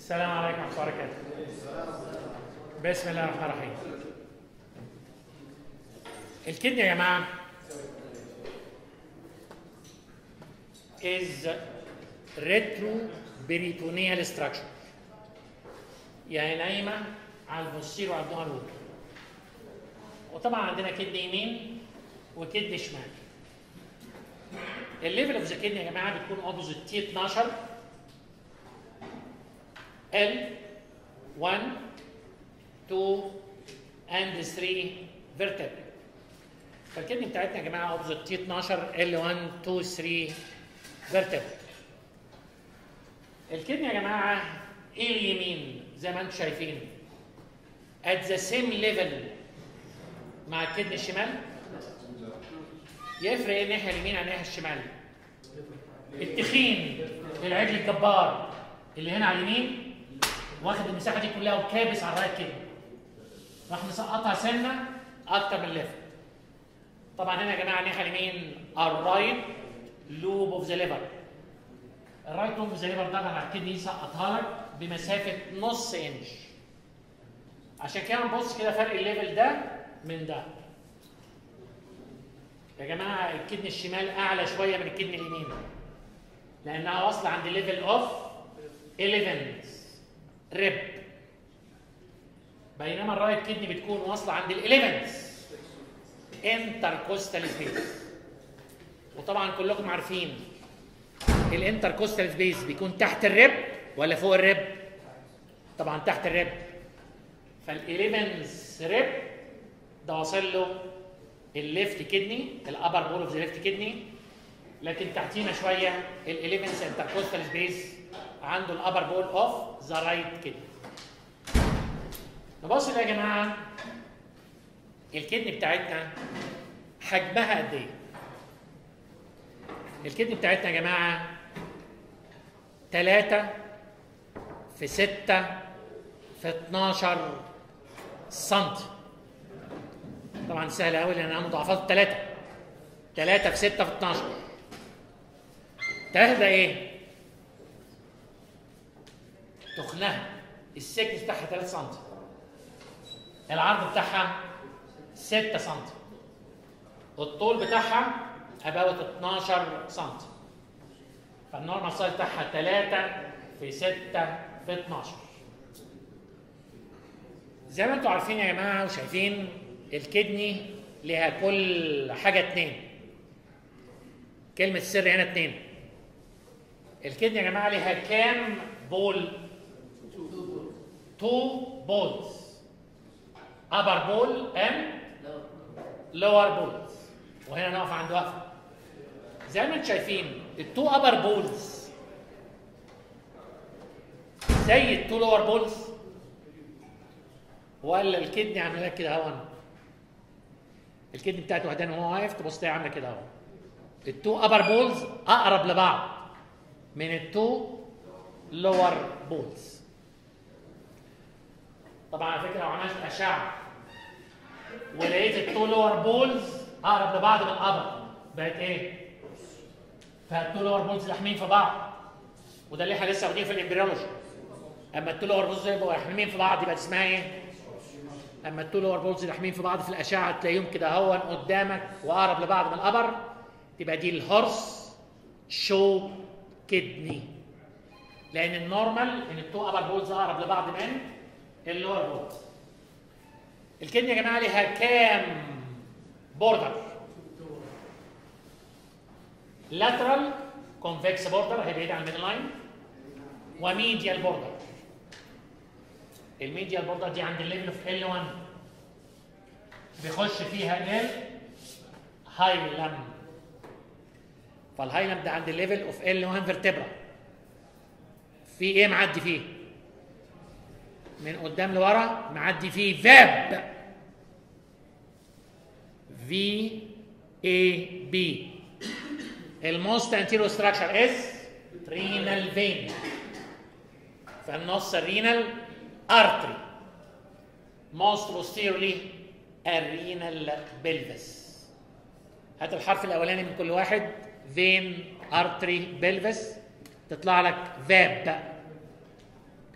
السلام عليكم ورحمة الله وبركاته. بسم الله الرحمن الرحيم. الكدني يا جماعة is retroperitoneal structure. يعني نايمة على البوستيرو abdominal wall. وطبعا عندنا كدني يمين وكدني شمال. الليفل اوف ذا كدني يا جماعة بتكون اوبوزيت تي 12 L 1 2 and 3 vertebrae فالكدني بتاعتنا يا جماعه اوبزيت تي 12 L 1 2 3 vertebrae الكدني يا جماعه ايه اليمين زي ما انتم شايفين at the same level مع الكدني الشمال يفرق ايه الناحيه اليمين عن الناحيه الشمال التخين العجل الجبار اللي هنا على اليمين واخد المساحه دي كلها وكابس على الرايت كده راح مسقطها سنه اكتر من الليفت طبعا هنا يا جماعه الناحيه اليمين الرايت لوب اوف ذا ليفر الرايت لوب اوف ذا ليفر ضغط على الكدني يسقطها لك بمسافه نص انش عشان كده نبص كده فرق الليفل ده من ده يا جماعه الكدني الشمال اعلى شويه من الكدني اليمين لانها واصله عند ليفل اوف 11 ريب بينما الرايت كدني بتكون واصله عند الاليفنز انتركوستال سبيس وطبعا كلكم عارفين الانتركوستال سبيس بيكون تحت الريب ولا فوق الريب طبعا تحت الريب فالاليفنز ريب ده واصل له الليفت كدني الابر بول اوف ذا ليفت كدني لكن تحتينا شويه الاليفنز انتركوستال سبيس عنده الابر بول اوف ذا رايت كدني نبص يا جماعه الكدني بتاعتنا حجمها قد ايه الكدني بتاعتنا يا جماعه 3 في 6 في 12 سم طبعا سهله قوي لان انا مضاعفات 3 3 في 6 في 12 3 ده ايه تخنها السكن بتاعها 3 سم العرض بتاعها 6 سم الطول بتاعها اباوت 12 سم فالنورمال سايز بتاعها 3 في 6 في 12 زي ما انتم عارفين يا جماعه وشايفين الكدني ليها كل حاجه اتنين كلمه السر هنا اتنين الكدني يا جماعه ليها كام بول two balls upper ball and lower balls وهنا نقف عند وقفه زي ما انتم شايفين التو upper balls زي التو lower balls ولا الكدني عامله لك كده اهو الكدني بتاعت وحدان وهو واقف تبص تلاقي عامله كده اهو التو upper balls اقرب لبعض من التو lower balls طبعا على فكره لو عملت اشعه ولقيت التو لور بولز اقرب لبعض من الابر بقت ايه؟ فالتو لور بولز لاحمين في بعض وده اللي احنا لسه واخدينه في الامبريولوجي اما التو لور بولز يبقوا لاحمين في بعض يبقى اسمها ايه؟ اما التو لور بولز لاحمين في بعض في الاشعه تلاقيهم كده هون قدامك واقرب لبعض من الابر تبقى دي الهورس شو كدني لان النورمال ان التو ابر بولز اقرب لبعض من اللور بولز الكدني يا جماعه ليها كام بوردر لاترال كونفكس بوردر هي بعيده عن الميدل لاين وميديال بوردر الميديال بوردر دي عند الليفل اوف ال 1 بيخش فيها ال هايلم فالهايلم ده عند الليفل اوف ال 1 فيرتبرا في ايه معدي فيه من قدام لورا معدي فيه فاب في اي بي الموست انتيرو ستراكشر از رينال فين فالنص الرينال ارتري موست posteriorly الرينال بلفس هات الحرف الاولاني من كل واحد فين ارتري بلفس تطلع لك فاب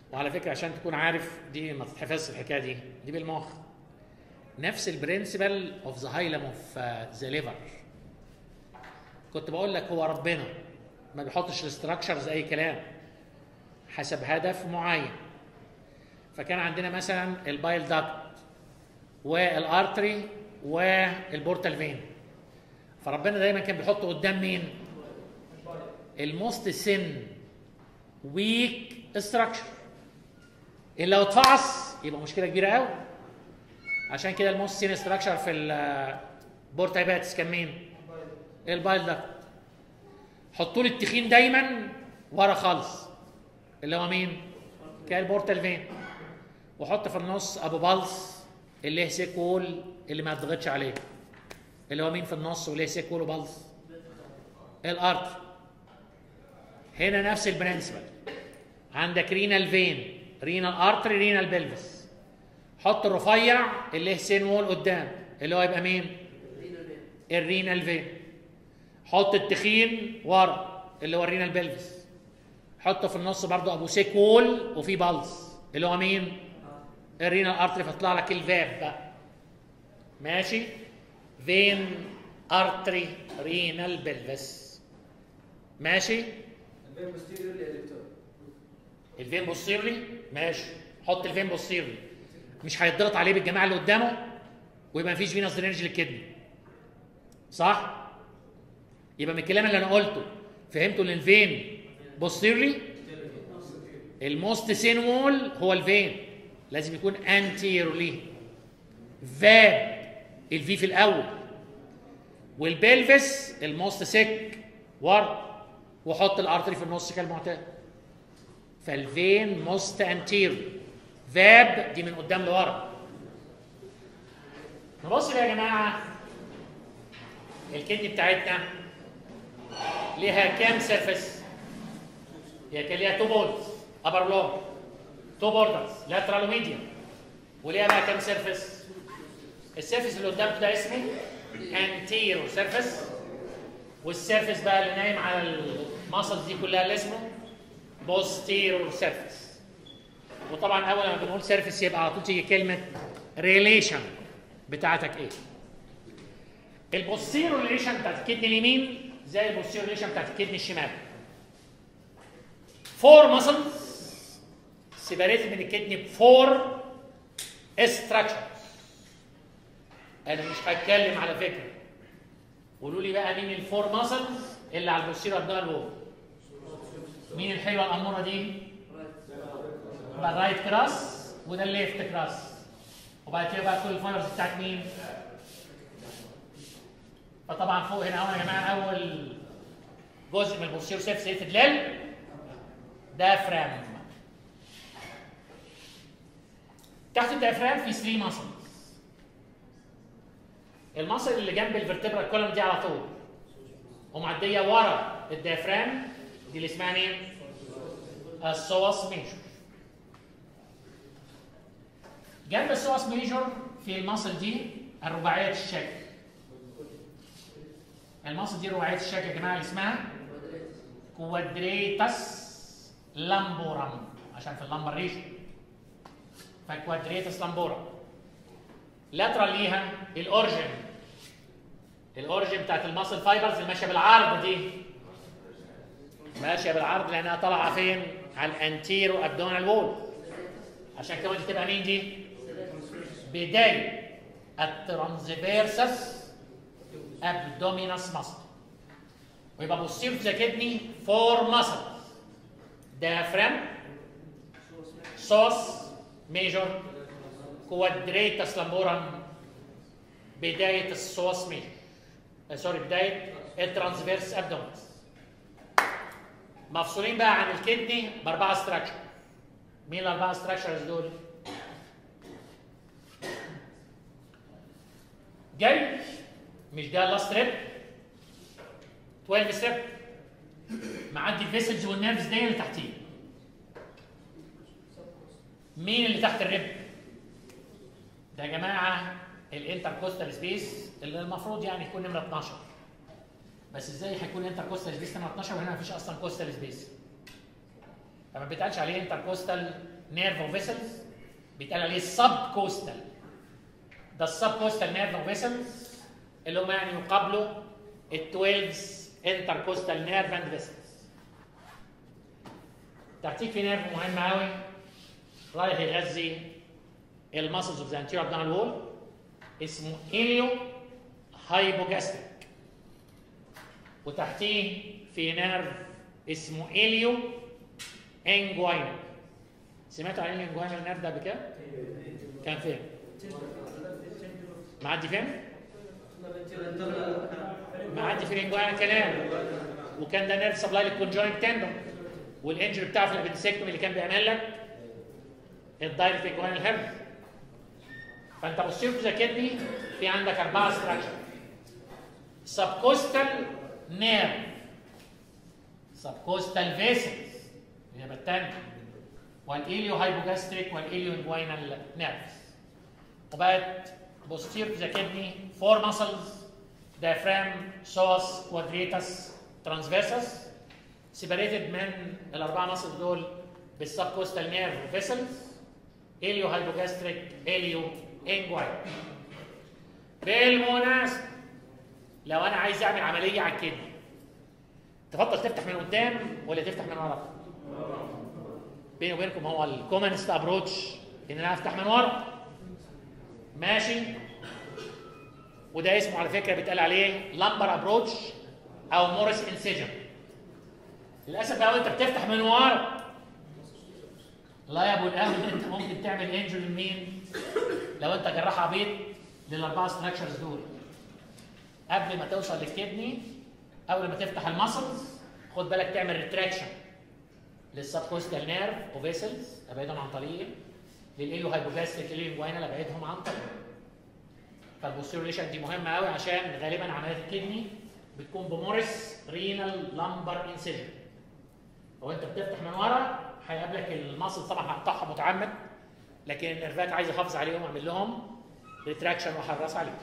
وعلى فكره عشان تكون عارف دي ما تتحفظش الحكايه دي دي بالمخ نفس البرنسبل اوف ذا هايلم اوف ذا ليفر كنت بقول لك هو ربنا ما بيحطش الاستراكشرز اي كلام حسب هدف معين فكان عندنا مثلا البايل داكت والارتري والبورتال فين فربنا دايما كان بيحط قدام مين الموست سن ويك استراكشر اللي لو اتفعص يبقى مشكله كبيره قوي عشان كده الموست سين استراكشر في البورتايباتس كان مين البايل داكت حطوا لي التخين دايما ورا خالص اللي هو مين كان البورتال فين وحط في النص ابو بالس اللي هي سيكول اللي ما تضغطش عليه اللي هو مين في النص وليه سيكول وبلس الارتر هنا نفس البرنسبل عندك رينال فين رينال ارتري رينال بلفس حط الرفيع اللي هي سين وول قدام اللي هو يبقى مين الرينال فين حط التخين ورا اللي هو الرينال بلفس حط في النص برضو ابو سيك وول وفي بلس اللي هو مين الرينال ارتري فيطلع لك الفاب بقى ماشي فين ارتري رينال بلفس ماشي البين بوستيريور للالكتور الفين بوستيرلي ماشي حط الفين بوستيرلي مش هيتضغط عليه بالجماعه اللي قدامه ويبقى مفيش فينس درينج للكدني صح يبقى من الكلام اللي انا قلته فهمتوا ان الفين بوستيرلي الموست سين وول هو الفين لازم يكون انتيرولي فاب الفي في الاول والبلفس الموست سيك ورا وحط الارتري في النص كالمعتاد فالفين موست انتيرو فاب دي من قدام لورا نبص بقى يا جماعه الكدني بتاعتنا ليها كام سيرفيس؟ هي كان ليها تو بولز ابر لونج تو بوردرز لاترال وميديا وليها بقى كام سيرفيس؟ السيرفيس اللي قدام ده اسمه انتيرو سيرفيس والسيرفيس بقى اللي نايم على الماسلز دي كلها اللي اسمه بوستيرور سيرفيس وطبعا اول ما بنقول سيرفيس يبقى على طول تيجي كلمه ريليشن بتاعتك ايه البوستيرور ريليشن بتاعت الكدني اليمين زي البوستيرور ريليشن بتاعت الكدني الشمال فور ماسلز سيبريتد من الكدني بفور استراكشرز انا مش هتكلم على فكره قولوا لي بقى مين الفور ماسلز اللي على البوستيرور ابدال وول مين الحلوه الاموره دي؟ يبقى الرايت كراس وده الليفت كراس وبعد كده بقى كل الفايبرز بتاعت مين؟ فطبعا فوق هنا اهو يا جماعه اول جزء من البوستيرور سيرفس ايه تدلال دافرام تحت الدافرام في 3 ماسلز المصل اللي جنب الفرتبرال كولوم دي على طول ومعديه ورا الديافرام دي اللي اسمها مين؟ السوس ميجور جنب السوس ميجور في المصل دي الرباعيه الشكل المصل دي رباعيه الشكل يا جماعه اللي اسمها كوادريتس لامبورم عشان في اللمبر ريجن فكوادريتس لامبورم لاترال ليها الاورجن الاورجن بتاعت الماسل فايبرز اللي ماشيه بالعرض دي ماشيه بالعرض لانها طالعه فين؟ على الانتيرو ابدومينال وول عشان كده دي تبقى مين دي؟ بدايه الترانزفيرسس ابدومينس ماسل ويبقى بوستيرو ذا كدني فور ماسل diaphragm سوس ميجور كوادريتس لامبورم بداية السوس ميجور آه سوري بداية الترانسفيرس ابدومنس مفصولين بقى عن الكدني بأربعة ستراكشر مين الأربعة ستراكشرز دول؟ جاي مش ده اللاست ريب 12 ستيب معدي الفيسلز والنيرفز دي اللي تحتيه مين اللي تحت الريب؟ ده يا جماعه الانتركوستال سبيس اللي المفروض يعني يكون نمره 12 بس ازاي هيكون انتركوستال سبيس نمره 12 وهنا مفيش اصلا كوستال سبيس فما بيتقالش عليه انتركوستال نيرف اوف فيسلز بيتقال عليه سب كوستال ده السب كوستال نيرف اوف فيسلز اللي هم يعني يقابلوا ال 12 انتر كوستال نيرف اند فيسلز تحتيك في نيرف مهم قوي رايح يغذي الماسلز اوف ذا anterior abdominal wall اسمه اليو هايبوجاستريك وتحتيه في نيرف اسمه اليو انجوينال سمعتوا عن اليو انجوينال نيرف ده قبل كده؟ كان فين؟ معدي فين؟ معدي في الانجوينال كلام وكان ده نيرف سبلاي للكونجوينت تندون والانجري بتاعه في الابندسكتومي اللي كان بيعمل لك الدايركت انجوينال هيرب فانت بصير في كدني في عندك اربعه ستراكشر سبكوستال نيرف سبكوستال فيسلز هي الثانيه والاليو هايبوجاستريك والاليو انجوينال نيرفز وبقت بوستير في كدني فور مسلز diaphragm psoas quadratus transversus separated من الاربعه مسلز دول بالسبكوستال نيرف فيسلز اليو هايبوجاستريك اليو انجوين بالمناسبه لو انا عايز اعمل عمليه على الكدني تفضل تفتح من قدام ولا تفتح من ورا بيني وبينكم هو الكومنست ابروتش ان انا افتح من ورا ماشي وده اسمه على فكره بيتقال عليه لامبر ابروتش او موريس انسيجن للاسف بقى وانت بتفتح من ورا لا يا ابو القهوه انت ممكن تعمل انجري لمين لو انت جراح عبيط للاربعه ستراكشرز دول قبل ما توصل للكدني اول ما تفتح المسلز خد بالك تعمل ريتراكشن للسبكوستال نيرف وفيسلز ابعدهم عن طريق للاليو هايبوجاستريك اليو انجوينال ابعدهم عن طريق فالبوستيروليشن دي مهمه قوي عشان غالبا عمليات الكدني بتكون بمورس رينال لامبر انسيجن وانت بتفتح من ورا هيقابلك المصل طبعا هقطعها متعمد لكن النرفات عايز احافظ عليهم واعمل لهم ريتراكشن واحرص عليهم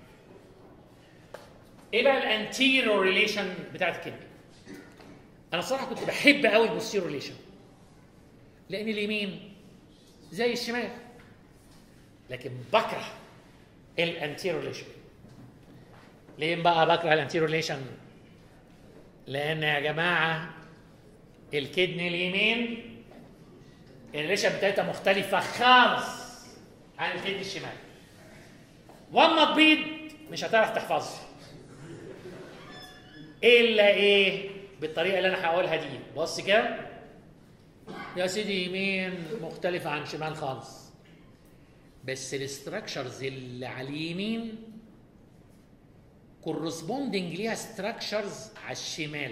ايه بقى الانتيرو ريليشن بتاعت الكدني انا الصراحه كنت بحب قوي البوستيرو ريليشن لان اليمين زي الشمال لكن بكره الانتيرو ريليشن ليه بقى بكره الانتيرو ريليشن لان يا جماعه الكدني اليمين الريشه بتاعتها مختلفه خالص عن الكدني الشمال واما تبيض مش هتعرف تحفظها الا ايه بالطريقه اللي انا هقولها دي بص كده يا سيدي يمين مختلفه عن شمال خالص بس الاستراكشرز اللي على اليمين كورسبوندنج ليها ستراكشرز على الشمال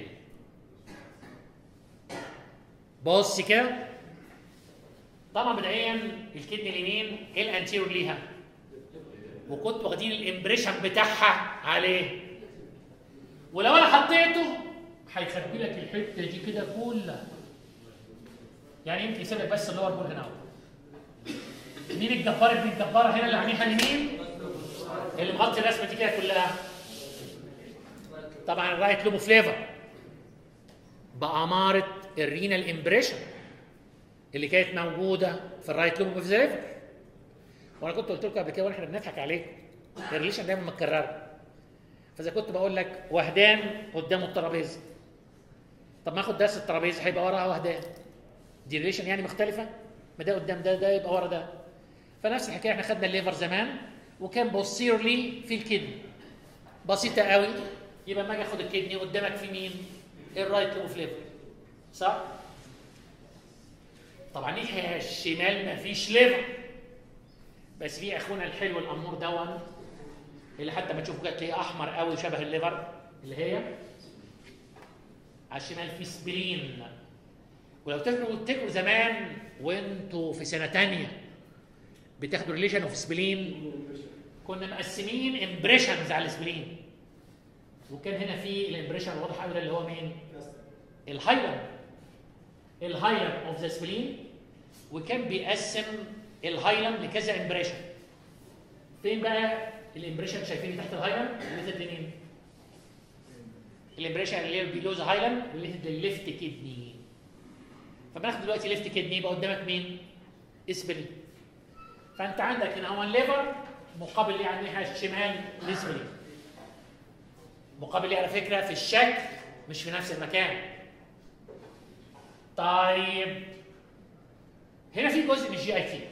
بص كده طبعا بدايا الكدني اليمين ايه الانتيرور ليها وكنت واخدين الامبريشن بتاعها عليه ولو انا حطيته هيخبي لك الحته دي كده كلها يعني يمكن يسيبك بس اللور بول هنا اهو مين الجبار ابن الجباره هنا اللي عاملها اليمين اللي مغطي الرسمه دي كده كلها طبعا الرايت لوبو فليفر بأمارة الرينال امبريشن اللي كانت موجودة في الرايت لوب اوف ذا ليفر وانا كنت قلت لكم قبل كده واحنا بنضحك عليكم الريليشن دايما متكرره فاذا كنت بقول لك وهدان قدامه الترابيزه طب ما اخد درس الترابيزه هيبقى وراها وهدان دي ريليشن يعني مختلفه ما ده قدام ده ده يبقى ورا ده فنفس الحكايه احنا خدنا الليفر زمان وكان بوستيرلي في الكدني بسيطه قوي يبقى ما اجي اخد الكدني قدامك في مين؟ الرايت لوب فليفر صح؟ طبعا ناحيه الشمال ما فيش ليفر بس في اخونا الحلو الامور دون اللي حتى ما تشوفه كده تلاقيه احمر قوي شبه الليفر اللي هي على الشمال في سبلين ولو تفتكروا تفتكروا زمان وانتوا في سنه تانية بتاخدوا ريليشن اوف سبلين كنا مقسمين امبريشنز على السبلين وكان هنا في الامبريشن الواضح قوي ده اللي هو مين؟ الهايلاند الهايلاند اوف ذا سبلين وكان بيقسم الهايلاند لكذا امبريشن فين بقى الامبريشن شايفين تحت الهايلاند ريليتد لمين؟ الامبريشن اللي هي بيلو ذا هايلاند ريليتد للليفت كدني فبناخد دلوقتي ليفت كدني يبقى قدامك مين؟ اسبلين فانت عندك هنا هو الليفر مقابل ليه على الناحيه الشمال الاسبلين مقابل ليه على فكره في الشكل مش في نفس المكان طيب هنا في جزء من الجي اي تي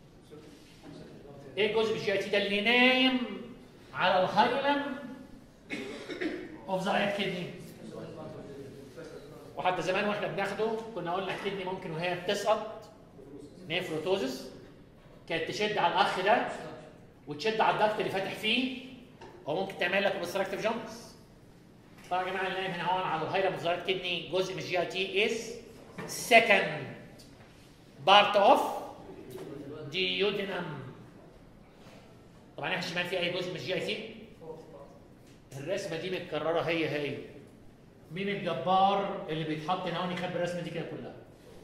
ايه الجزء من الجي اي تي ده اللي نايم على الهايلم اوف ذا رايت كدني وحتى زمان واحنا بناخده كنا قلنا الكدني ممكن وهي بتسقط نيفروتوزس كانت تشد على الاخ ده وتشد على الضغط اللي فاتح فيه وممكن تعمل لك اوبستراكتيف جامبس طبعا يا جماعه اللي نايم هنا هون على الهايلم اوف ذا رايت كدني جزء من الجي اي تي از second part of duodenum طبعا احنا الشمال في اي جزء من الجي اي تي الرسمه دي متكرره هي هي مين الجبار اللي بيتحط هنا هون يخبي الرسمه دي كده كلها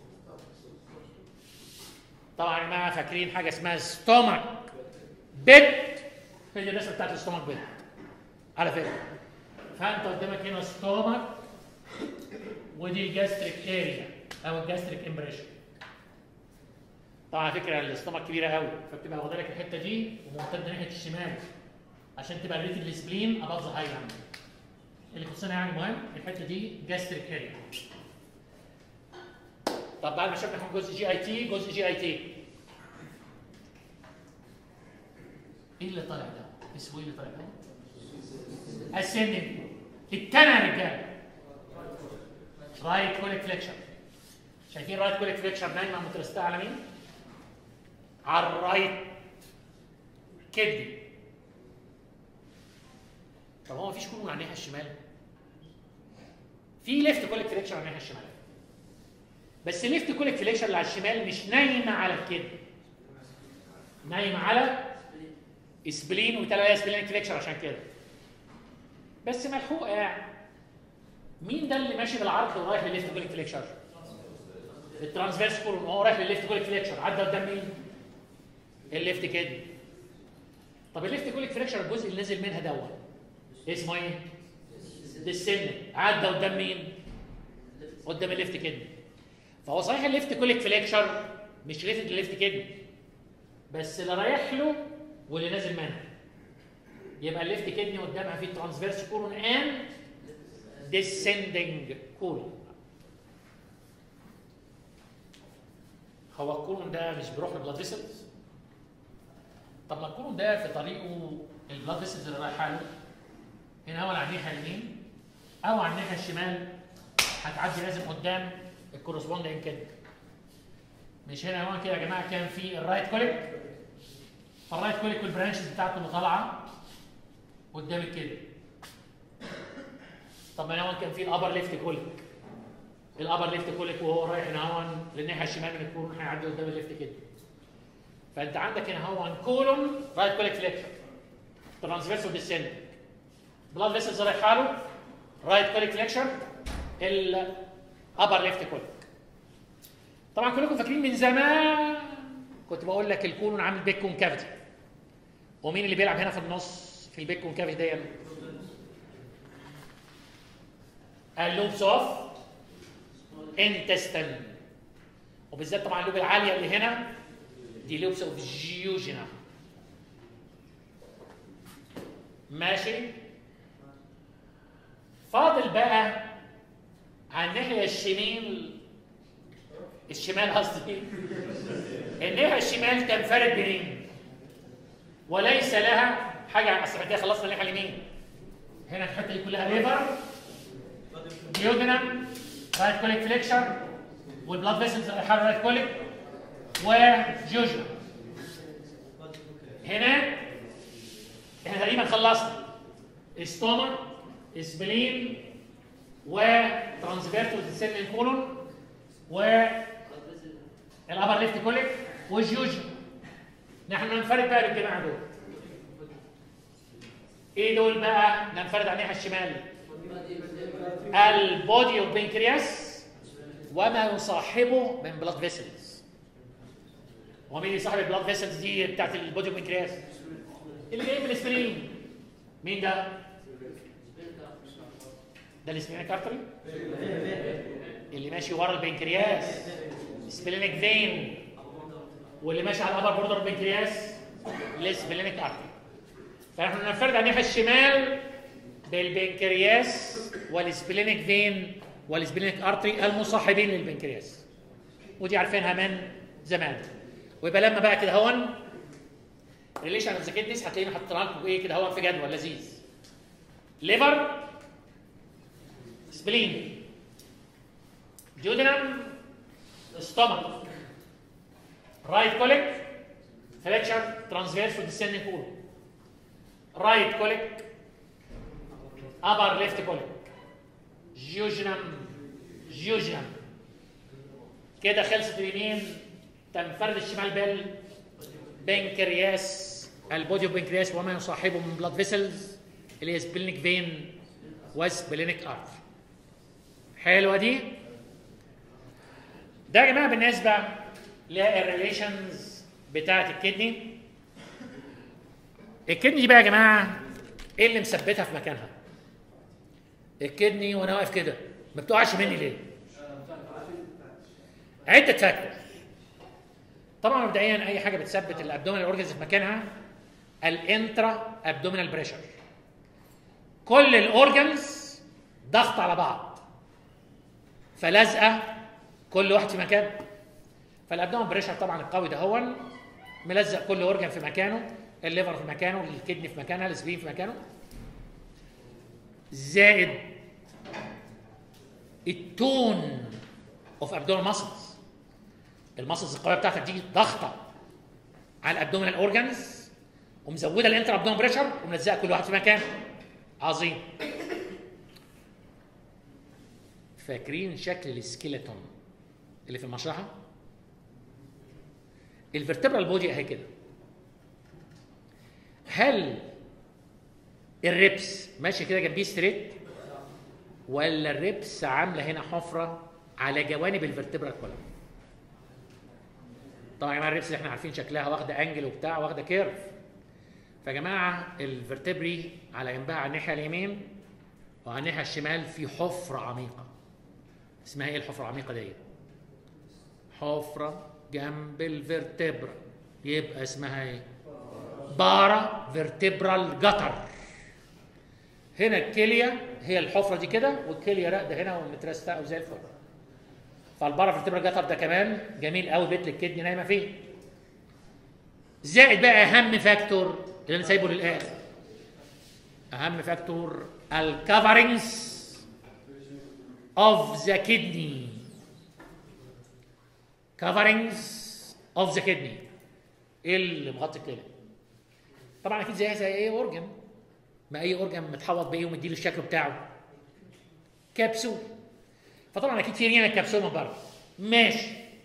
طبعا يا جماعه فاكرين حاجه اسمها ستومك بيت هي دي الرسمه بتاعت الستومك بيت على فكره فانت قدامك هنا ستومك ودي الجاستريك اريا او الجاستريك امبريشن طبعا على فكره الاستومك كبيره قوي فبتبقى واخده لك الحته دي وممتده ناحيه الشمال عشان تبقى ريت السبلين اباف ذا هايلاند اللي خصنا يعني مهم الحته دي جاستريك اريا طب بعد ما شفنا احنا جزء جي اي تي جزء جي اي تي ايه اللي طالع ده؟ اسمه ايه اللي طالع ده؟ اسندنج التاني يا رجاله رايت كوليك فليكشن شايفين رايت كوليك فليكشن نايمه مترستة على مين؟ على الرايت كدني طب هو مفيش كولون على الناحيه الشمال في ليفت كوليك فليكشن على الناحيه الشمال بس الليفت كوليك فليكشن اللي على الشمال مش نايمه على الكدني نايمه على اسبلين وتلاقي عليها اسبلين فليكشن عشان كده بس ملحوقه يعني مين ده اللي ماشي بالعرض ورايح للليفت كوليك فليكشر؟ الترانسفيرس كولون هو رايح للليفت كوليك فليكشر عدى قدام مين؟ الليفت كدني طب الليفت كوليك فليكشر الجزء اللي نزل منها دوت اسمه ايه؟ ديسن عدى قدام مين؟ قدام الليفت كدني فهو صحيح الليفت كوليك فليكشر مش ريتد الليفت كدني بس اللي رايح له واللي نازل منها يبقى الليفت كدني قدامها في ترانسفيرس كولون اند descending كولون هو الكولون ده مش بيروح للبلاد فيسلز طب ما الكولون ده في طريقه البلاد فيسلز اللي رايحه له هنا هو على الناحيه اليمين او على الناحيه الشمال هتعدي لازم قدام الكورسبوندنج كده مش هنا هون كده يا جماعه كان في الرايت كوليك فالرايت كوليك والبرانشز بتاعته اللي طالعه قدام كده طب ما هنا هون كان في الابر ليفت كوليك الابر ليفت كوليك وهو رايح هنا هون للناحيه الشمال من الكولون هيعدي قدام الليفت كده فانت عندك هنا هون كولون رايت كوليك فليكشن ترانسفيرس وديسندنج بلاد فيسلز رايحه له رايت كوليك فليكشن الابر ليفت كوليك طبعا كلكم فاكرين من زمان كنت بقول لك الكولون عامل بيك كونكافيتي ومين اللي بيلعب هنا في النص في البيك كونكافيتي دي اللوبس اوف انتستن وبالذات طبعا اللوب العاليه اللي هنا دي لوبس اوف جيوجينا ماشي فاضل بقى على الناحيه الشمال الشمال قصدي الناحيه الشمال تنفرد بمين وليس لها حاجه اصل كده خلصنا الناحيه اليمين هنا الحته دي كلها ليفر ديودنم رايت كوليك فليكشر والبلاد فيسلز رايحه رايت كوليك وجوجنا هنا احنا تقريبا خلصنا استوما اسبلين وترانسفيرتو ديسيلين كولون و الابر ليفت كوليك وجيوجنا نحن ننفرد بقى بالجماعه دول ايه دول بقى ننفرد على الناحيه الشمال البودي اوف بنكرياس وما يصاحبه من بلاد فيسلز ومين اللي صاحب البلاد فيسلز دي بتاعت البودي اوف بنكرياس اللي جاي من الاسبرين مين ده؟ ده الاسبرين كارتري اللي ماشي ورا البنكرياس سبلينك فين واللي ماشي على الابر بوردر البنكرياس السبلينيك ارتري فاحنا ننفرد على الناحيه الشمال بالبنكرياس والسبلينيك فين والسبلينيك ارتري المصاحبين للبنكرياس ودي عارفينها من زمان ويبقى لما بقى كده هون ريليشن اوف ذا كيدنيز هتلاقيني حاطط لكم ايه كده هون في جدول لذيذ ليفر سبلين جودنم ستومك رايت كوليك فليكشر ترانسفيرس وديسندنج كول رايت كوليك ابر ليفت كوليك جيوجنم جيوجنم كده خلصت اليمين تنفرد الشمال بال بنكرياس البوديو بنكرياس وما يصاحبه من بلاد فيسلز اللي هي سبلينيك فين وسبلينيك ارتري حلوه دي ده يا جماعه بالنسبه للريليشنز بتاعه الكدني الكدني دي بقى يا جماعه ايه اللي مثبتها في مكانها الكدني وانا واقف كده ما بتقعش مني ليه عده فاكتور طبعا مبدئيا اي حاجه بتثبت الابدومينال اورجنز في مكانها الانترا ابدومينال بريشر كل الاورجنز ضغط على بعض فلازقه كل واحد في مكانه فالابدومينال بريشر طبعا القوي ده هو ملزق كل اورجن في مكانه الليفر في مكانه الكدني في مكانها السبين في مكانه زائد التون اوف ابدومينال ماسلز الماسلز القويه بتاعتك دي ضغطه على الابدومينال اورجنز ومزوده الانتر ابدومينال بريشر وملزقه كل واحد في مكانه عظيم فاكرين شكل السكيلتون اللي في المشرحه الفرتبرال بودي اهي كده هل الريبس ماشي كده جنبيه ستريت ولا الريبس عامله هنا حفره على جوانب الفرتبرال كلها طبعا يا جماعه الريبس اللي احنا عارفين شكلها واخده انجل وبتاع واخده كيرف فيا جماعه الفرتبري على جنبها على الناحيه اليمين وعلى الناحيه الشمال في حفره عميقه اسمها ايه الحفره العميقه ديت حفره جنب الفرتبرا يبقى اسمها ايه بارا فيرتبرال جتر هنا الكليه هي الحفره دي كده والكليه راقده هنا ومترستقه وزي الفل فالبارا فيرتبرال جتر ده كمان جميل قوي بيت الكدني نايمه فيه زائد بقى اهم فاكتور اللي انا سايبه للاخر اهم فاكتور الكفرنجز of the kidney coverings of the kidney ايه اللي مغطي الكلى طبعا اكيد زيها زي اي اورجن ما اي اورجن متحوط بايه ومديله الشكل بتاعه كبسول فطبعا اكيد في رينا كبسول من بره ماشي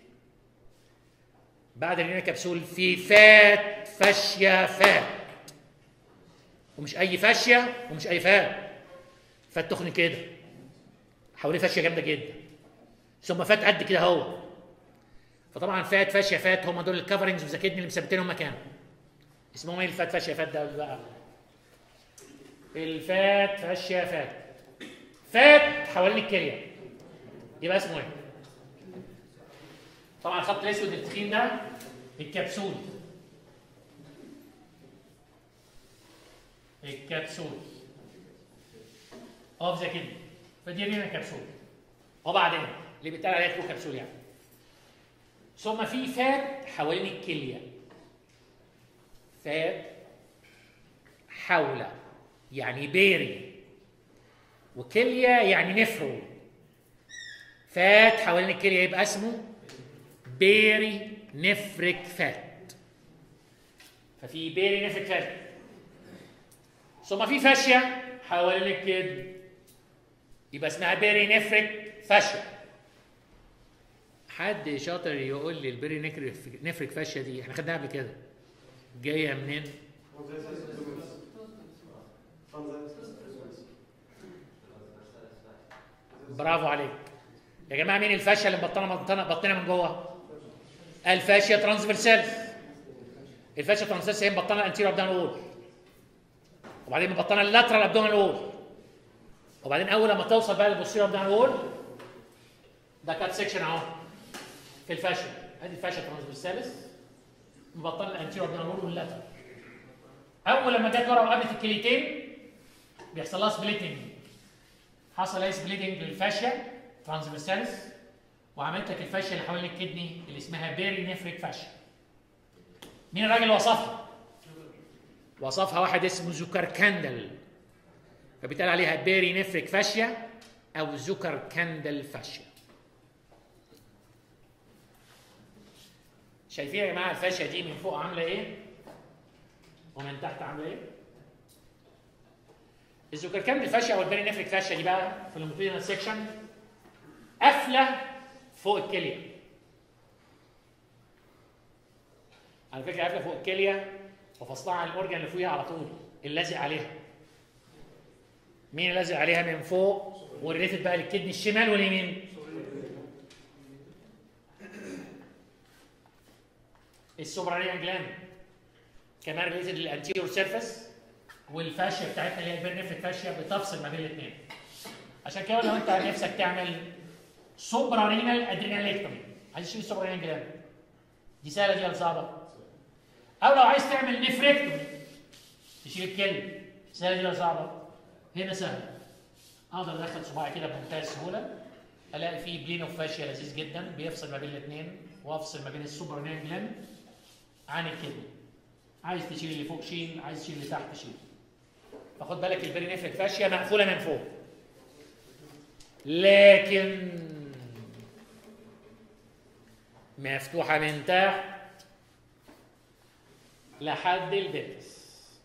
بعد الرينا كبسول في فات فاشيه فات ومش اي فاشيه ومش اي فات فات تخن كده حواليه فاشيه جامده جدا ثم فات قد كده هو فطبعا فات فاشيه فات هم دول الكفرنجز اوف ذا كدني اللي مثبتينهم مكانه اسمهم ايه الفات فاشيه فات ده بقى الفات فاشيه فات فات حوالين الكليه يبقى اسمه ايه طبعا الخط الاسود التخين ده الكبسول الكبسول اوف ذا كدني فدي رينا كبسول وبعدين اللي بيتقال عليها ترو كبسول يعني ثم في فات حوالين الكليه فات حول يعني بيري وكليه يعني نفرو فات حوالين الكليه يبقى اسمه بيري نفرك فات ففي بيري نفرك فات ثم في فاشيه حوالين الكدن يبقى اسمها بيري نفرك فاشيه حد شاطر يقول لي البيري نفرك نفرك فاشيه دي احنا خدناها قبل كده جايه منين؟ برافو عليك يا جماعه مين الفاشيه اللي مبطنه مبطنه بطنها من جوه؟ الفاشيه ترانسفيرسالس الفاشيه ترانسفيرسالس هي مبطنه الانتيريور ابدومينال وول وبعدين مبطنه اللاترال ابدومينال وول وبعدين اول لما توصل بقى للبوستيريور ابدومينال وول ده كات سيكشن اهو في الفاشيه ادي الفاشيه ترانسفيرسالس مبطل الانتيرو بنقول واللاتر اول لما جت ورا وقابلت الكليتين بيحصل لها سبليتنج حصل ايه سبليتنج للفاشيا ترانسفيرساليس وعملت لك الفاشيا اللي حوالين الكدني اللي اسمها بيري نفريك فاشيا مين الراجل اللي وصفها؟ وصفها واحد اسمه زوكر كاندل فبيتقال عليها بيري نفريك فاشيا او زوكر كاندل فاشيا شايفين يا جماعه الفاشيه دي من فوق عامله ايه؟ ومن تحت عامله ايه؟ الزوكركام الفاشيه او البيري نفريك فاشيه دي بقى في اللونجيتودينال سيكشن قافله فوق الكليه. على فكره قافله فوق الكليه وفصلها عن الاورجن اللي فوقيها على طول اللازق عليها. مين اللازق عليها من فوق وريليتد بقى للكدني الشمال واليمين؟ السوبرانيان جلاند كمان ريليتد للانتيريور سيرفيس والفاشيا بتاعتنا اللي هي البرنفريك فاشيا بتفصل ما بين الاثنين عشان كده لو انت نفسك تعمل سوبرانينال ادريناليكتومي عايز تشيل السوبرانيان جلاند دي سهله دي ولا صعبه؟ او لو عايز تعمل نفريكتومي تشيل الكلى سهله دي ولا صعبه؟ هنا سهله اقدر ادخل صباعي كده بمنتهى السهوله الاقي فيه بلين اوف فاشيا لذيذ جدا بيفصل ما بين الاثنين وافصل ما بين السوبرانيان جلاند عن الكدني عايز تشيل اللي فوق شيل عايز تشيل اللي تحت شيل فخد بالك البري نفرك فاشيه مقفوله من فوق لكن مفتوحه من تحت لحد البلس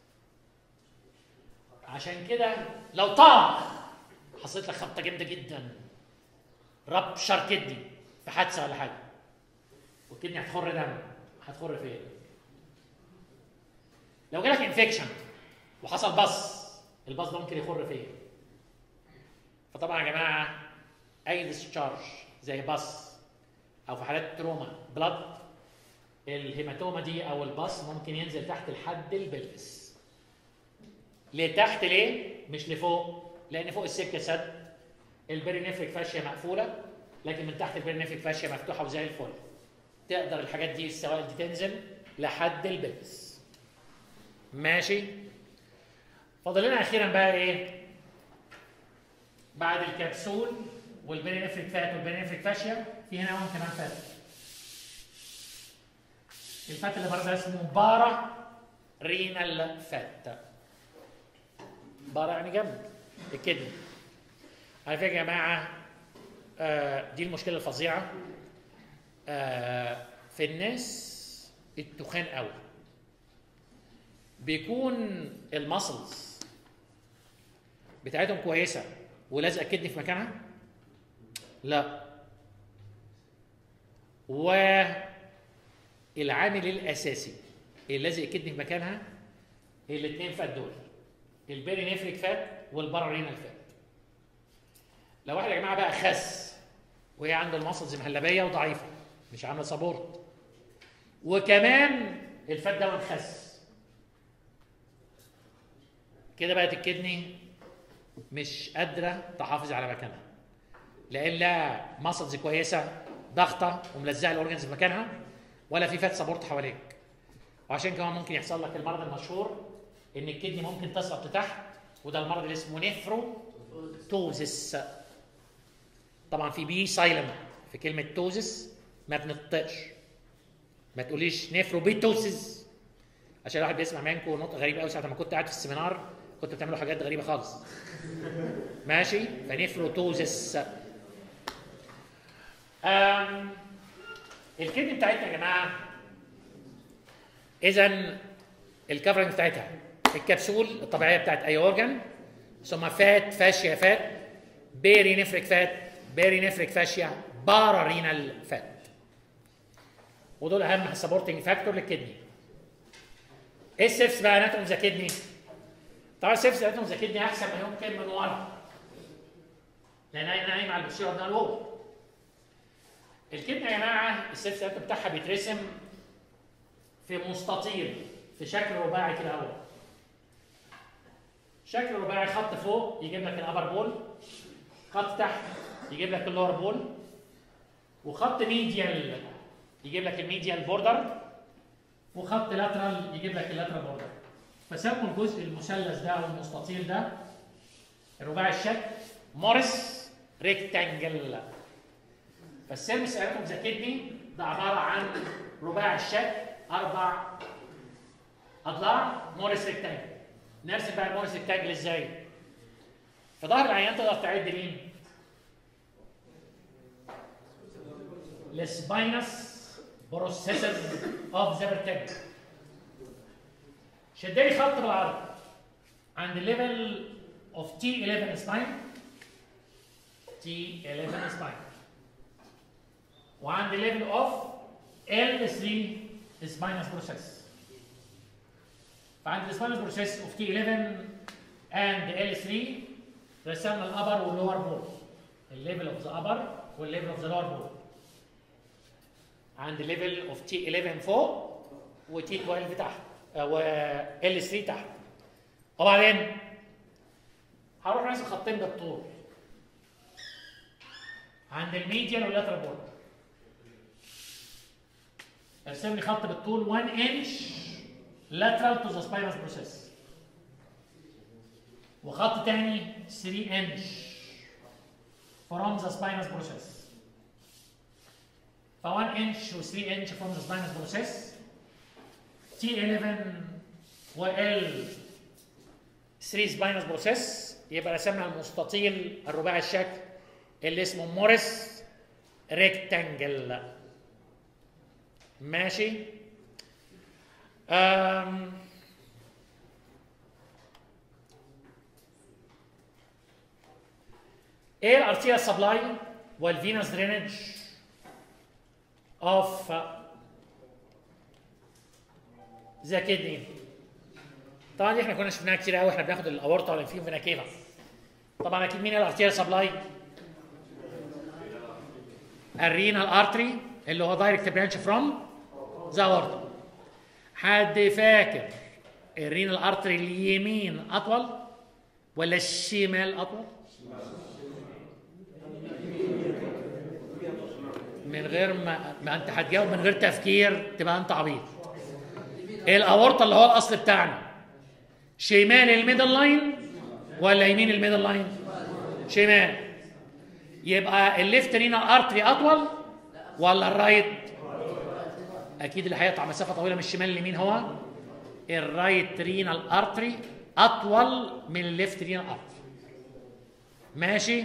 عشان كده لو طاح حصلت لك خبطه جامده جدا ربشر كدني في حادثه ولا حاجه والكدني هتخر دم هتخر فين؟ لو جالك انفكشن وحصل بص البص ده ممكن يخر فين؟ فطبعا يا جماعه اي ديسشارج زي بص او في حالات تروما بلاد الهيماتوما دي او البص ممكن ينزل تحت الحد البلس لتحت ليه؟ مش لفوق لان فوق السكه سد البرينفريك فاشيه مقفوله لكن من تحت البرينفريك فاشيه مفتوحه وزي الفل تقدر الحاجات دي السوائل دي تنزل لحد البلس ماشي فاضل لنا اخيرا بقى ايه بعد الكبسول والبرينفريك فات والبرينفريك فاشيا في هنا اهو كمان فات الفات اللي بره ده اسمه بارا رينال فات بارا يعني جنب الكدني على فكره يا جماعه آه دي المشكله الفظيعه آه في الناس التخان قوي بيكون المسلز بتاعتهم كويسه ولازقه الكدني في مكانها لا والعامل الاساسي اللي لازق الكدني في مكانها الاثنين فات دول البيري نفريك فات والبارارينال فات لو واحد يا جماعه بقى خس وهي عنده المسلز مهلبيه وضعيفه مش عامله سبورت وكمان الفات ده منخس كده بقت الكدني مش قادره تحافظ على مكانها لان لا مسلز كويسه ضغطه وملزقه الاورجنز في مكانها ولا في فات سبورت حواليك وعشان كمان ممكن يحصل لك المرض المشهور ان الكدني ممكن تسقط لتحت وده المرض اللي اسمه نفروتوزس طبعا في بي سايلنت في كلمه توزس ما بنطقش ما تقوليش نفروبيتوسس عشان الواحد بيسمع منكم نطق غريب قوي ساعه ما كنت قاعد في السيمينار كنت بتعملوا حاجات غريبه خالص ماشي فنفروتوزس أم الكدني بتاعتنا يا جماعه اذا الكفرنج بتاعتها الكبسول الطبيعيه بتاعت اي اورجن ثم فات فاشيا فات بيري نفريك فات بيري نفريك فاشيا بارا رينال فات ودول اهم سبورتنج فاكتور للكدني ايه السيفس بقى اناتوم ذا كدني طبعا السيفس اناتوم ذا كدني احسن ما يمكن من ورا لان انا نايم على البشيره ده لجوه الكدني يا جماعه السيفس اناتوم بتاعها بيترسم في مستطيل في شكل رباعي كده اهو شكل رباعي خط فوق يجيب لك الابر بول خط تحت يجيب لك اللور بول وخط ميديال يجيب لك الميديال بوردر وخط لاترال يجيب لك اللاترال بوردر فسموا الجزء المثلث ده او المستطيل ده الرباعي الشكل موريس ريكتانجل فالسيرفيس اناتوم ذا كدني ده عباره عن رباعي الشكل اربع اضلاع موريس ريكتانجل نرسم بقى الموريس ريكتانجل ازاي؟ في ظهر العيان تقدر تعد مين؟ السباينس بروسيسز اوف ذا vertebra شد لي خط بالعرض عند الليفل اوف تي 11 سباين تي 11 سباين وعند الليفل اوف ال 3 سباينس بروسيس فعند السباينس بروسيس اوف تي 11 اند ال 3 رسمنا الابر واللور بول الليفل اوف ذا ابر والليفل اوف ذا لور بول عند ليفل اوف تي 11 فوق وتي 12 تحت و ال 3 تحت وبعدين هروح راسم خطين بالطول عند الميديال واللاترال بورد ارسم لي خط بالطول 1 انش lateral to the spinous process وخط تاني 3 انش from the spinous process ف 1 انش و 3 انش from the spinous process T11 و L 3 spinous process يبقى رسمنا المستطيل الرباعي الشكل اللي اسمه موريس ريكتانجل ماشي أم ايه الارتيا سبلاي والفينوس درينج اوف ذا كدني طبعا دي احنا كنا شفناها كتير قوي احنا بناخد الاورطه والانفيوم فينا كيفا طبعا اكيد مين الارتيا سبلاي الرينال ارتري اللي هو دايركت برانش فروم ذا اورطه حد فاكر الرينال ارتري اليمين اطول ولا الشمال اطول من غير ما, ما انت هتجاوب من غير تفكير تبقى انت عبيط الاورطه اللي هو الاصل بتاعنا شمال الميدل لاين ولا يمين الميدل لاين شمال يبقى الليفت رينال ارتري اطول ولا الرايت اكيد اللي هيقطع مسافه طويله من الشمال لليمين هو الرايت رينال ارتري اطول من الليفت رينال ارتري ماشي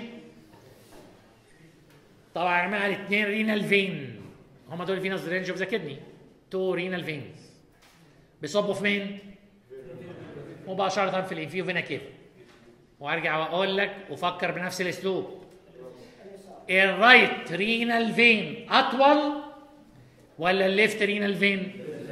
طبعا يا جماعه الاثنين رينال فين هم دول الفينس رينج اوف ذا كدني تو رينال فينز بيصبوا في مين؟ مباشره في الانفيو فينا كيف وارجع واقول لك وفكر بنفس الاسلوب الرايت رينال فين اطول ولا الليفت رينال فين؟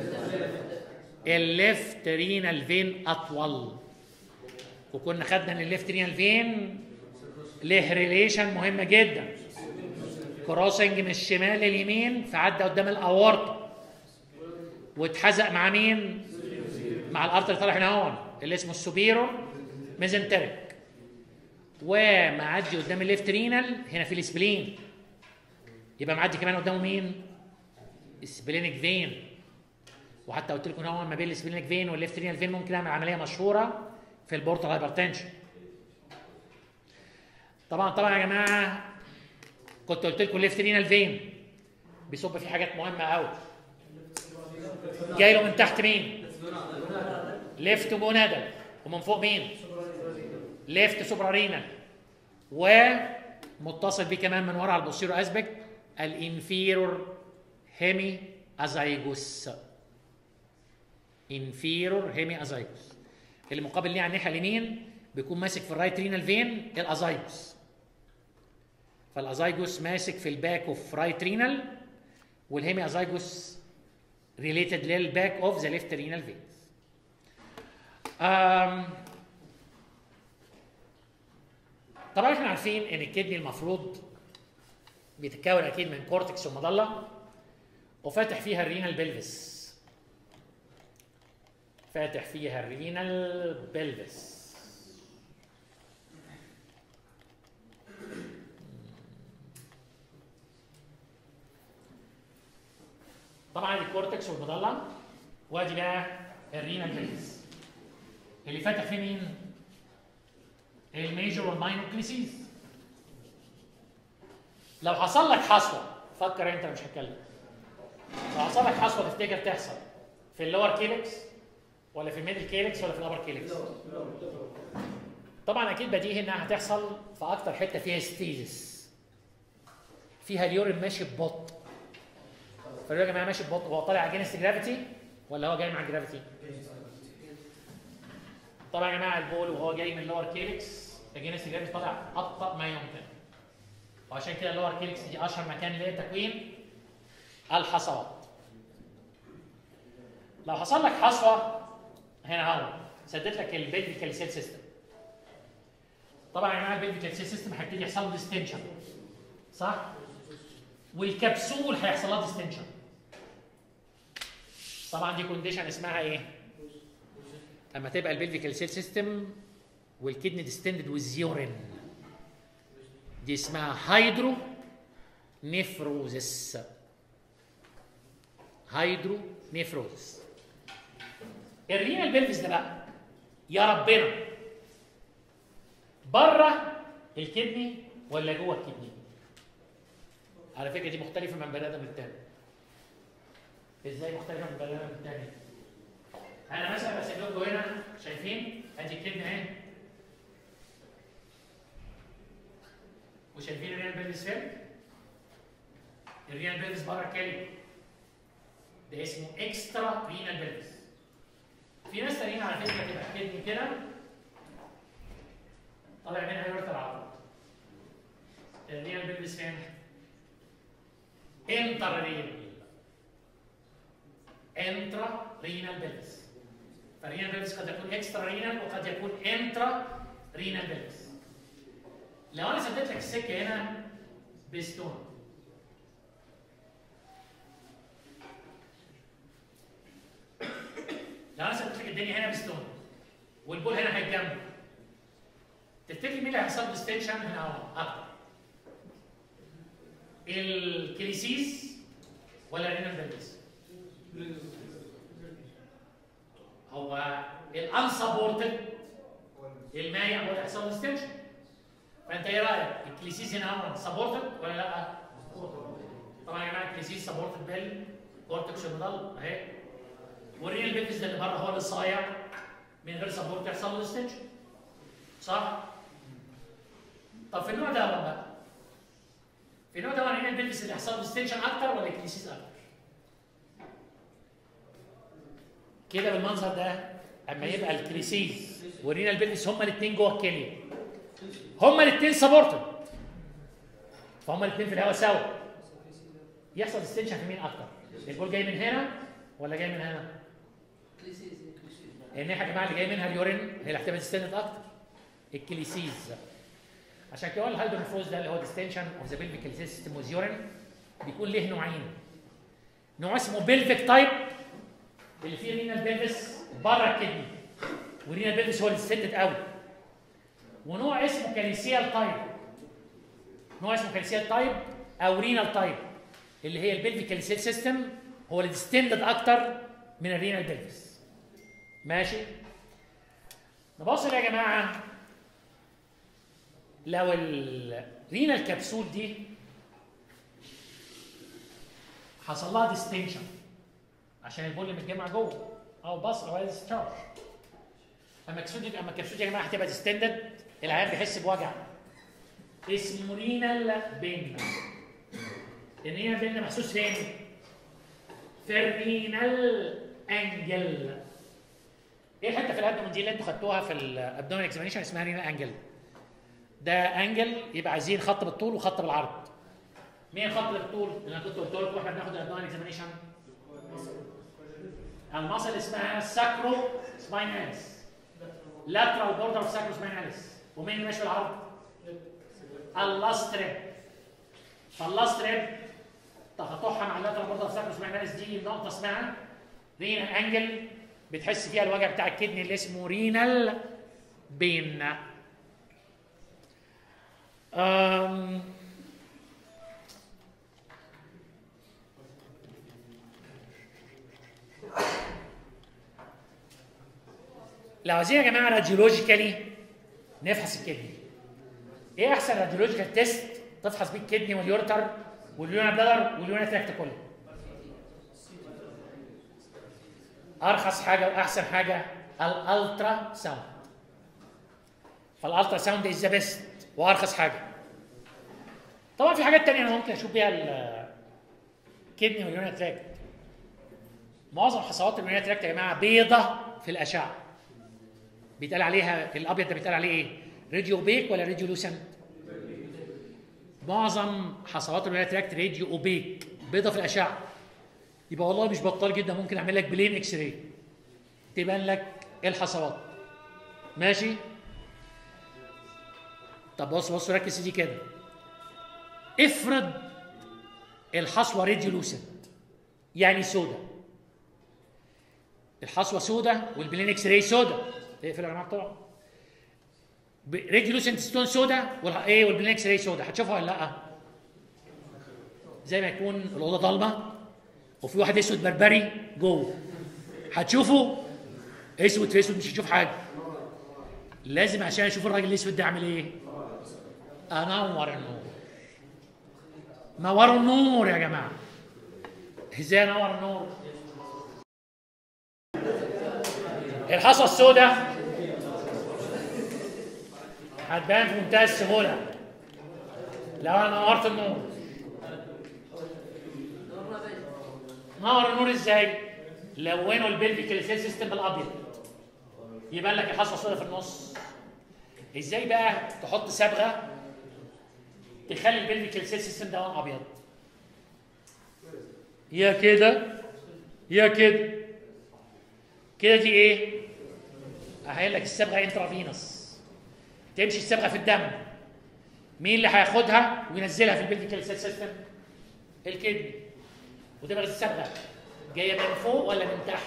الليفت رينال فين اطول وكنا خدنا ان الليفت رينال فين له ريليشن مهمه جدا كروسنج من الشمال لليمين فعدى قدام الاورطه واتحزق مع مين؟ مع الارتر اللي طالع هنا هون اللي اسمه السوبيرو ميزنتريك ومعدي قدام الليفت رينال هنا في السبلين يبقى معدي كمان قدامه مين؟ السبلينيك فين وحتى قلت لكم هو ما بين السبلينيك فين والليفت رينال فين ممكن اعمل عمليه مشهوره في البورتال هايبرتنشن طبعا طبعا يا جماعه كنت قلت لكم الليفت رينال فين بيصب في حاجات مهمه قوي جاي له من تحت مين ليفت مونادل ومن فوق مين ليفت سوبرا رينال ومتصل بيه كمان من ورا على البوستيرو اسبكت الانفيرور هيمي ازايجوس انفيرور هيمي ازايجوس اللي مقابل ليه على الناحيه اليمين بيكون ماسك في الرايت رينال فين الازايجوس فالازايجوس ماسك في الباك اوف رايت رينال والهيمي ازايجوس ريليتد للباك اوف ذا ليفت رينال فينز طبعا احنا عارفين ان الكدني المفروض بيتكون اكيد من كورتكس ومظله وفاتح فيها الرينال بلفس فاتح فيها الرينال بلفس طبعا الكورتكس والمظله وادي بقى الرينال بلفس اللي فاتح فيه مين؟ الميجور والماينور كليسيز لو حصل لك حصوه فكر انت مش هتكلم لو حصل لك حصوه تفتكر تحصل في اللور كيلكس ولا في الميدل كيلكس ولا في الابر كيلكس طبعا اكيد بديهي انها هتحصل في اكتر حته فيها ستيزس فيها اليورين ماشي ببطء فاليورين يا جماعه ماشي ببطء هو طالع اجينست جرافيتي ولا هو جاي مع الجرافيتي؟ طبعا يا جماعه البول وهو جاي من اللور كيلكس اجينست جرافيتي طالع ابطا ما يمكن وعشان كده اللور كيلكس دي اشهر مكان لتكوين الحصوات لو حصل لك حصوه هنا اهو سدت لك البلفيكال سيل سيستم طبعا يا جماعه البلفيكال سيل سيستم هيبتدي يحصل له ديستنشن صح؟ والكبسول هيحصل لها ديستنشن طبعا دي كونديشن اسمها ايه؟ اما تبقى البلفيكال سيل سيستم والكدني ديستندد ويز يورين دي اسمها هايدرو نيفروزس هايدرو نيفروزس الرينال بلفس ده بقى يا ربنا بره الكدني ولا جوه الكدني على فكره دي مختلفه من بني ادم للتاني ازاي مختلفه من بني ادم للتاني انا مثلا بسيب لكم هنا شايفين ادي الكدني اهي وشايفين الريال بيلفس فين الريال بيلفس بره الكلي ده اسمه اكسترا رينال بيلفس في ناس تانيين على فكره تبقى كدني كده طالع منها يورت العضله الريال بيلفس فين انتر رينال انترا رينال بيلفس فالرينال بيلفس قد يكون اكسترا رينال وقد يكون انترا رينال بيلفس لو انا سددت لك السكه هنا بستون لو انا سددت لك الدنيا هنا بستون والبول هنا هيتجمع تفتكر مين اللي هيحصل ديستنشن هنا اهو اكتر الكريسيس ولا الرينال بلفس هو الانسبورتد المايع هو اللي هيحصل ديستنشن فانت ايه رايك الكليسيس هنا هو سبورتد ولا لا طبعا يا جماعه الكليسيس سبورتد بال كورتكس المضل اهي والريال بيفس ده اللي بره هو اللي صايع من غير سبورت يحصل له ديستنشن صح طب في النوع ده بقى في النوع ده الريال بيفس اللي يحصل له ديستنشن اكتر ولا الكليسيس اكتر كده بالمنظر ده اما يبقى الكليسيس والرينال بيلفس هما الاثنين جوه الكليه هما الاثنين سبورتد فهما الاثنين في الهواء سوا يحصل ديستنشن في مين اكتر البول جاي من هنا ولا جاي من هنا الناحيه يا جماعه اللي جاي منها اليورين هي اللي هتبقى ديستنت اكتر الكليسيز عشان كده الهيدروفوز ده اللي هو ديستنشن اوف ذا بلفيك سيستم وذ يورين بيكون له نوعين نوع اسمه بلفيك تايب اللي فيه رينال بلفس بره الكدني ورينال بلفس هو اللي ديستنت قوي ونوع اسمه كاليسيال تايب نوع اسمه كاليسيال تايب او رينال تايب اللي هي البلفيك كاليسيال سيستم هو اللي ديستندد اكتر من الرينال بلفس ماشي نبص يا جماعه لو الرينال كبسول دي حصل لها ديستنشن عشان البول متجمع جوه او بص او ديستشارج اما الكبسول دي اما الكبسول دي يا جماعه هتبقى ديستندد العيان بيحس بوجع اسمه رينال بين الرينال بين محسوس فين؟ في الرينال انجل ايه الحته في الابدومن دي اللي انتوا خدتوها في الابدومن اكزامينشن اسمها رينال انجل ده انجل يبقى عايزين خط بالطول وخط بالعرض مين الخط بالطول اللي انا كنت قلت لكم واحنا بناخد الابدومن اكزامينشن المصل اسمها ساكرو سبايناليس lateral border of sacro spinalis ومين اللي ماشي في العرض؟ اللاستريب فاللاستريب تقاطعها مع اللاترال بوردر اوف ساكرو سبايناليس دي نقطه اسمها رينال انجل بتحس فيها الوجع بتاع الكدني اللي اسمه رينال بين أم لو عايزين يا جماعه راديولوجيكالي نفحص الكدني ايه احسن راديولوجيكال تيست تفحص بيه الكدني واليورتر واليونا بلادر واليونا تراكت كله ارخص حاجه واحسن حاجه الالترا ساوند فالالترا ساوند از ذا بيست وارخص حاجه طبعا في حاجات تانية انا ممكن اشوف بيها الكدني واليونا تراكت معظم حصوات اليونا تراكت يا جماعه بيضه في الاشعه بيتقال عليها الابيض ده بيتقال عليه ايه؟ راديو بيك ولا راديو لوسنت؟ معظم حصوات الولايات تراكت راديو اوبيك بيضه في الاشعه يبقى والله مش بطال جدا ممكن اعمل لك بلين اكس راي تبان لك ايه الحصوات ماشي طب بص بص ركز دي كده افرض الحصوه راديو لوسنت يعني سودا الحصوه سودا والبلين اكس راي سودا اقفل يا جماعه طبعا راديو لوسنت ستون سودا والح... ايه والبلين اكس راي سودا هتشوفها ولا لا؟ زي ما يكون الاوضه ضلمه وفي واحد اسود بربري جوه هتشوفه اسود في اسود مش هتشوف حاجه لازم عشان اشوف الراجل الاسود ده عامل ايه؟ انور النور نوروا النور يا جماعه ازاي انور النور؟ الحصى السوداء هتبان في منتهى السهوله لو انا نورت النور نور النور ازاي؟ لونوا البلفيكال سيل سيستم بالابيض يبان لك الحصوه السوداء في النص ازاي بقى تحط صبغه تخلي البلفيكال سيل سيستم ده لون ابيض يا كده يا كده كده دي ايه؟ هقول لك الصبغه انترافينوس تمشي الصبغه في الدم مين اللي هياخدها وينزلها في البلفيكال سيل سيستم؟ الكدني وتبقى الصبغه جايه من فوق ولا من تحت؟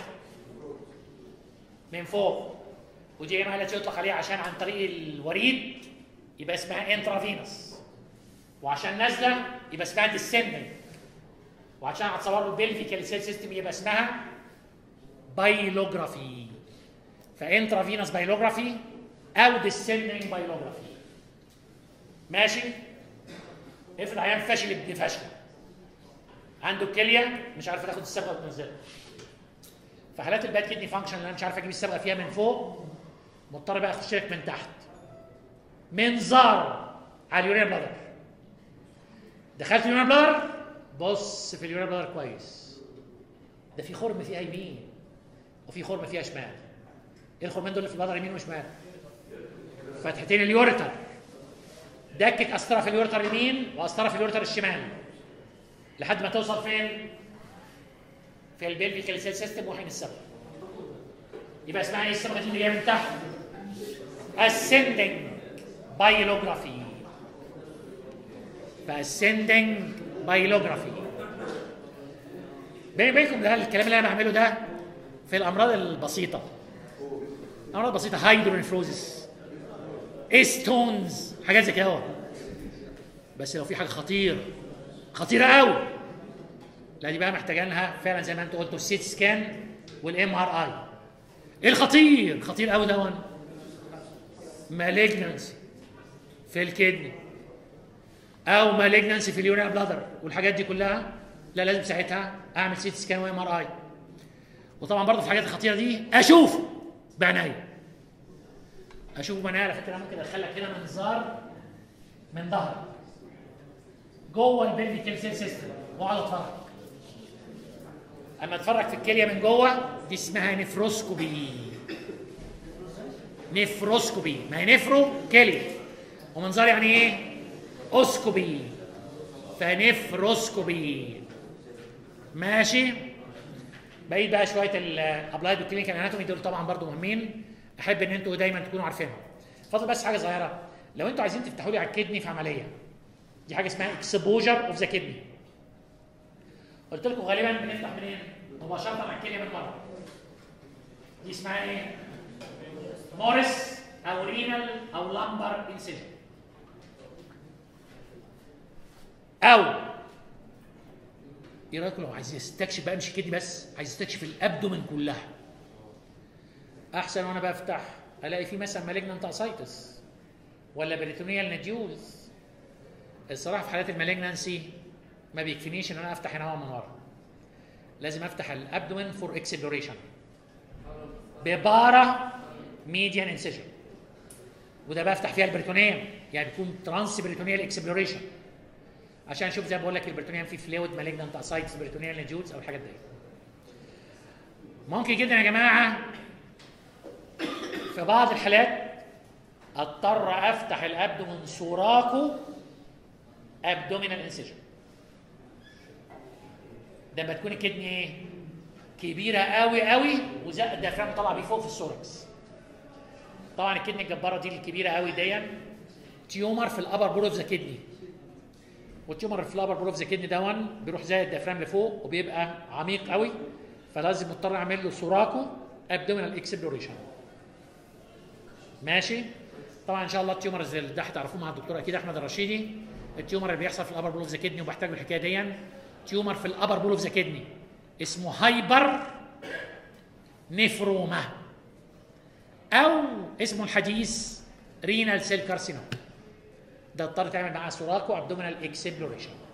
من فوق ودي يا جماعه التي يطلق عليها عشان عن طريق الوريد يبقى اسمها انترافينوس وعشان نازله يبقى اسمها ديسندنج وعشان هتصور له البلفيكال سيل سيستم يبقى اسمها بايلوجرافي فانترافينوس بايلوجرافي او ديسندنج بايلوجرافي ماشي افرض عيان فاشل ابن فاشل عنده الكليه مش عارفه تاخد الصبغه وتنزلها في حالات الباد كدني فانكشن اللي انا مش عارف اجيب الصبغه فيها من فوق مضطر بقى اخش لك من تحت منظار على اليوريا بلادر دخلت اليوريا بلادر بص في اليوريا بلادر كويس ده في خرم فيها يمين وفي خرم فيها شمال ايه الخرمين دول اللي في البلادر يمين وشمال فتحتين اليوريتر دكك قسطره في اليوريتر اليمين وقسطره في اليوريتر الشمال لحد ما توصل فين في البلفيكال سيل سيستم وحين الصبغه يبقى اسمها ايه الصبغه دي اللي جايه من تحت ascending biolography فascending biolography بيني وبينكم ده الكلام اللي انا بعمله ده في الامراض البسيطه الامراض البسيطه هايدرونفروزس ستونز حاجات زي كده بس لو في حاجه خطيره خطيره قوي لا دي بقى محتاجينها فعلا زي ما انتوا قلتوا السيت سكان والام ار اي ايه الخطير خطير قوي دون مالجنسي في الكدني او مالجنسي في اليوريا بلادر والحاجات دي كلها لا لازم ساعتها اعمل سيت سكان وام ار اي وطبعا برضه في الحاجات الخطيره دي اشوف بعناية اشوف بعناية على فكره ممكن ادخلك كده منظار من ظهر جوه البلفيكال سيل سيستم واقعد اتفرج اما اتفرج في الكليه من جوه دي اسمها نفروسكوبي نفروسكوبي ما هي نفرو كليه ومنظار يعني ايه اسكوبي فنفروسكوبي ماشي بقيت بقى شويه الابلايد والكلينيكال اناتومي دول طبعا برضو مهمين احب ان انتوا دايما تكونوا عارفينهم فاضل بس حاجه صغيره لو انتوا عايزين تفتحوا لي على الكدني في عمليه دي حاجه اسمها اكسبوجر اوف ذا كدني قلت لكم غالبا بنفتح منين؟ مباشره على الكليه من بره دي اسمها ايه؟ موريس او رينال او لامبر انسيجن او ايه رايكم لو عايز يستكشف بقى مش الكدني بس عايز يستكشف الابدومن كلها احسن وانا بفتح الاقي في مثلا مالجنانت اسايتس ولا بريتونيال نديولز الصراحه في حالات المالجنانسي ما بيكفينيش ان انا افتح هنا من ورا لازم افتح الابدومين فور اكسبلوريشن ببارا ميديان انسيجن وده بفتح فيها البريتونيوم يعني بيكون ترانس بريتونيال اكسبلوريشن عشان اشوف زي ما بقول لك البريتونيوم فيه فلويد مالجنانت اسايتس بريتونيال نديولز او الحاجات دي ممكن جدا يا جماعه في بعض الحالات اضطر افتح الابدومين سوراكو ابدومينال انسيجن ده لما تكون الكدني ايه؟ كبيره قوي قوي وزق الديافرام طالعه بيه فوق في السوركس طبعا الكدني الجباره دي الكبيره قوي دي تيومر في الابر بول اوف ذا كدني والتيومر في الابر بول اوف ذا كدني دون بيروح زي الديافرام لفوق وبيبقى عميق قوي فلازم مضطر اعمل له سوراكو ابدومينال اكسبلوريشن ماشي طبعا ان شاء الله التيومرز اللي ده هتعرفوه مع الدكتور اكيد احمد الرشيدي التيومر اللي بيحصل في الابر بول اوف ذا كدني وبحتاج الحكايه دي تيومر في الابر بول اوف ذا كدني اسمه هايبر نفروما او اسمه الحديث رينال سيل كارسينوم ده اضطر تعمل معاه سوراكو ابدومينال اكسبلوريشن